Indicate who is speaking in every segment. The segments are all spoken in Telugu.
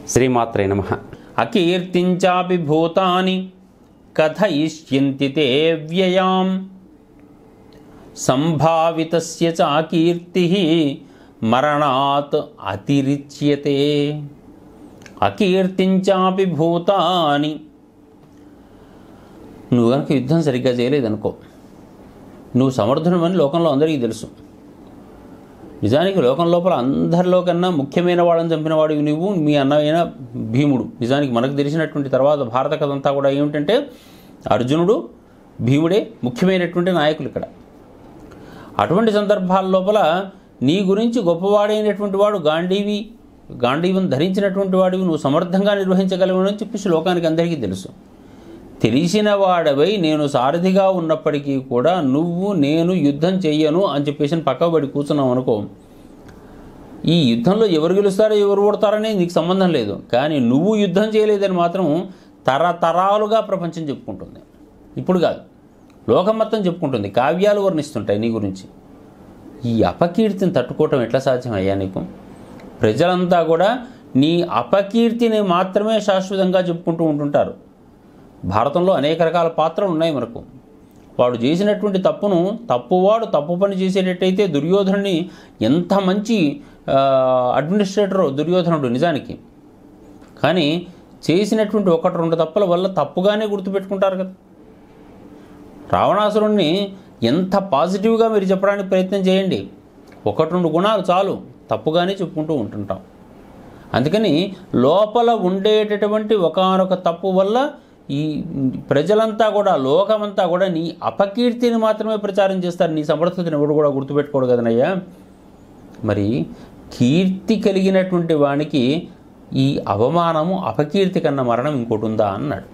Speaker 1: శ్రీమాత్రే నమ అకీర్తించాపి భూతాని కథయిష్యంతి తే వ్యయాం సంభావితస్య చ అకీర్తి మరణాత్ అతిరిచ్యతే అకీర్తించాపి భూతాని నువ్వు కనుక యుద్ధం సరిగ్గా చేయలేదనుకో నువ్వు సమర్థుడమని లోకంలో అందరికీ తెలుసు నిజానికి లోకం లోపల అందరిలో కన్నా ముఖ్యమైన వాళ్ళని చంపినవాడు నువ్వు మీ అన్నమైన భీముడు నిజానికి మనకు తెలిసినటువంటి తర్వాత భారత కథ అంతా కూడా ఏమిటంటే అర్జునుడు భీముడే ముఖ్యమైనటువంటి నాయకులు ఇక్కడ అటువంటి సందర్భాల లోపల నీ గురించి గొప్పవాడైనటువంటి వాడు గాంధీవి గాంధీవం ధరించినటువంటి వాడివి నువ్వు సమర్థంగా నిర్వహించగలవు అని చెప్పేసి లోకానికి అందరికీ తెలుసు తెలిసిన వాడవై నేను సారథిగా ఉన్నప్పటికీ కూడా నువ్వు నేను యుద్ధం చెయ్యను అని చెప్పేసి పక్కబడి కూర్చున్నావు అనుకో ఈ యుద్ధంలో ఎవరు గెలుస్తారో ఎవరు ఓడతారనే నీకు సంబంధం లేదు కానీ నువ్వు యుద్ధం చేయలేదని మాత్రం తరతరాలుగా ప్రపంచం చెప్పుకుంటుంది ఇప్పుడు కాదు లోకం మొత్తం చెప్పుకుంటుంది కావ్యాలు వర్ణిస్తుంటాయి నీ గురించి ఈ అపకీర్తిని తట్టుకోవటం ఎట్లా సాధ్యమయ్యా నీకు ప్రజలంతా కూడా నీ అపకీర్తిని మాత్రమే శాశ్వతంగా చెప్పుకుంటూ ఉంటుంటారు భారతంలో అనేక రకాల పాత్రలు ఉన్నాయి మనకు వాడు చేసినటువంటి తప్పును తప్పువాడు తప్పు పని చేసేటట్టయితే దుర్యోధనుని ఎంత మంచి ఆ, అడ్మినిస్ట్రేటర్ దుర్యోధనుడు నిజానికి కానీ చేసినటువంటి ఒకటి రెండు తప్పుల వల్ల తప్పుగానే గుర్తుపెట్టుకుంటారు కదా రావణాసురుణ్ణి ఎంత పాజిటివ్గా మీరు చెప్పడానికి ప్రయత్నం చేయండి ఒకటి రెండు గుణాలు చాలు తప్పుగానే చెప్పుకుంటూ ఉంటుంటాం అందుకని లోపల ఉండేటటువంటి ఒకానొక తప్పు వల్ల ఈ ప్రజలంతా కూడా లోకమంతా కూడా నీ అపకీర్తిని మాత్రమే ప్రచారం చేస్తారు నీ సమర్థతను ఎవడు కూడా గుర్తుపెట్టుకోడు కదనయ్యా మరి కీర్తి కలిగినటువంటి వానికి ఈ అవమానము అపకీర్తి కన్నా మరణం ఇంకోటి ఉందా అన్నాడు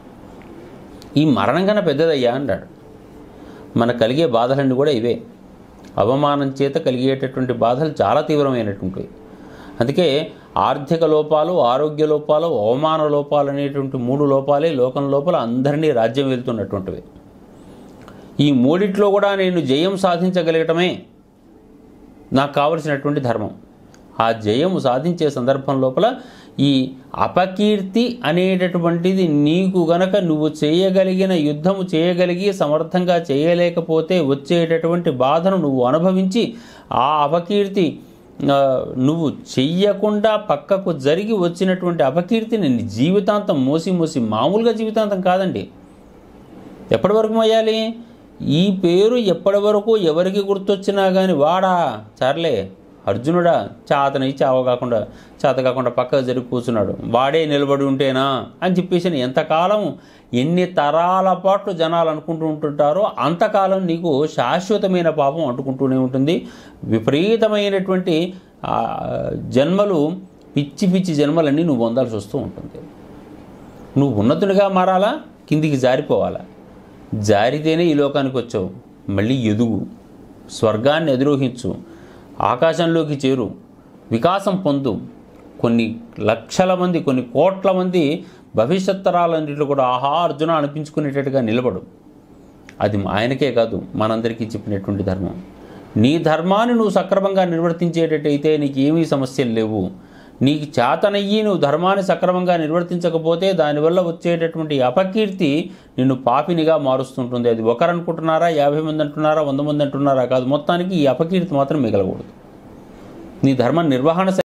Speaker 1: ఈ మరణం కన్నా పెద్దదయ్యా అన్నాడు మనకు కలిగే బాధలన్నీ కూడా ఇవే అవమానం చేత కలిగేటటువంటి బాధలు చాలా తీవ్రమైనటువంటివి అందుకే ఆర్థిక లోపాలు ఆరోగ్య లోపాలు అవమాన లోపాలు అనేటువంటి మూడు లోపాలే లోకం లోపల అందరినీ రాజ్యం వెళ్తున్నటువంటివి ఈ మూడిట్లో కూడా నేను జయం సాధించగలగటమే నాకు కావలసినటువంటి ధర్మం ఆ జయము సాధించే సందర్భం లోపల ఈ అపకీర్తి అనేటటువంటిది నీకు గనక నువ్వు చేయగలిగిన యుద్ధము చేయగలిగి సమర్థంగా చేయలేకపోతే వచ్చేటటువంటి బాధను నువ్వు అనుభవించి ఆ అపకీర్తి ఆ, నువ్వు చెయ్యకుండా పక్కకు జరిగి వచ్చినటువంటి అపకీర్తిని నీ జీవితాంతం మోసి మోసి మామూలుగా జీవితాంతం కాదండి ఎప్పటి వరకు మోయాలి ఈ పేరు ఎప్పటి వరకు ఎవరికి గుర్తొచ్చినా కానీ వాడా సర్లే అర్జునుడా చాతని చావ కాకుండా చేత కాకుండా పక్కకు జరిగి కూర్చున్నాడు వాడే నిలబడి ఉంటేనా అని చెప్పేసి ఎంతకాలం ఎన్ని తరాల పాటు జనాలు అనుకుంటూ ఉంటుంటారో అంతకాలం నీకు శాశ్వతమైన పాపం అంటుకుంటూనే ఉంటుంది విపరీతమైనటువంటి ఆ, జన్మలు పిచ్చి పిచ్చి జన్మలన్నీ నువ్వు పొందాల్సి వస్తూ ఉంటుంది నువ్వు ఉన్నతునిగా మారాలా కిందికి జారిపోవాలా జారితేనే ఈ లోకానికి వచ్చావు మళ్ళీ ఎదుగు స్వర్గాన్ని ఎదురోహించు ఆకాశంలోకి చేరు వికాసం పొందు కొన్ని లక్షల మంది కొన్ని కోట్ల మంది భవిష్యత్ తరాలన్నింటిలో కూడా ఆహా అర్జున అనిపించుకునేటట్టుగా నిలబడు అది ఆయనకే కాదు మనందరికీ చెప్పినటువంటి ధర్మం నీ ధర్మాన్ని నువ్వు సక్రమంగా నిర్వర్తించేటట్టయితే నీకు ఏమీ సమస్యలు లేవు నీకు చేతనయ్యి నువ్వు ధర్మాన్ని సక్రమంగా నిర్వర్తించకపోతే దానివల్ల వచ్చేటటువంటి అపకీర్తి నిన్ను పాపినిగా మారుస్తుంటుంది అది ఒకరు అనుకుంటున్నారా యాభై మంది అంటున్నారా వంద మంది అంటున్నారా కాదు మొత్తానికి ఈ అపకీర్తి మాత్రం మిగలకూడదు నీ ధర్మ నిర్వహణ